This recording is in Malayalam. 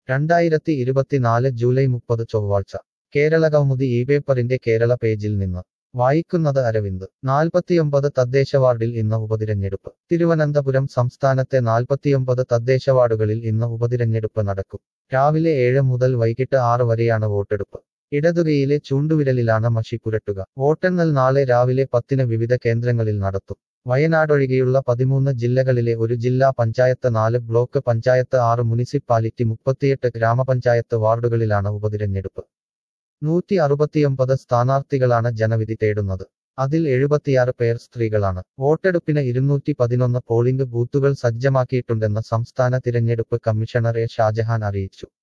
രണ്ടായിരത്തി ഇരുപത്തിനാല് ജൂലൈ മുപ്പത് ചൊവ്വാഴ്ച കേരള കൗമുദി ഈ പേപ്പറിന്റെ കേരള പേജിൽ നിന്ന് വായിക്കുന്നത് അരവിന്ദ് നാൽപ്പത്തിയൊമ്പത് തദ്ദേശ വാർഡിൽ ഇന്ന് ഉപതിരഞ്ഞെടുപ്പ് തിരുവനന്തപുരം സംസ്ഥാനത്തെ നാൽപ്പത്തിയൊമ്പത് തദ്ദേശ വാർഡുകളിൽ ഇന്ന് ഉപതിരഞ്ഞെടുപ്പ് നടക്കും രാവിലെ ഏഴ് മുതൽ വൈകിട്ട് ആറ് വരെയാണ് വോട്ടെടുപ്പ് ഇടതുകൈയിലെ ചൂണ്ടുവിരലിലാണ് മഷി പുരട്ടുക വോട്ടെണ്ണൽ നാളെ രാവിലെ പത്തിന് വിവിധ കേന്ദ്രങ്ങളിൽ നടത്തും വയനാടൊഴികെയുള്ള പതിമൂന്ന് ജില്ലകളിലെ ഒരു ജില്ലാ പഞ്ചായത്ത് നാല് ബ്ലോക്ക് പഞ്ചായത്ത് ആറ് മുനിസിപ്പാലിറ്റി മുപ്പത്തിയെട്ട് ഗ്രാമപഞ്ചായത്ത് വാർഡുകളിലാണ് ഉപതിരഞ്ഞെടുപ്പ് നൂറ്റി അറുപത്തിയൊമ്പത് സ്ഥാനാർത്ഥികളാണ് ജനവിധി തേടുന്നത് അതിൽ എഴുപത്തിയാറ് പേർ സ്ത്രീകളാണ് വോട്ടെടുപ്പിന് ഇരുന്നൂറ്റി പതിനൊന്ന് പോളിംഗ് ബൂത്തുകൾ സജ്ജമാക്കിയിട്ടുണ്ടെന്ന് സംസ്ഥാന തിരഞ്ഞെടുപ്പ് കമ്മീഷണർ എ ഷാജഹാൻ അറിയിച്ചു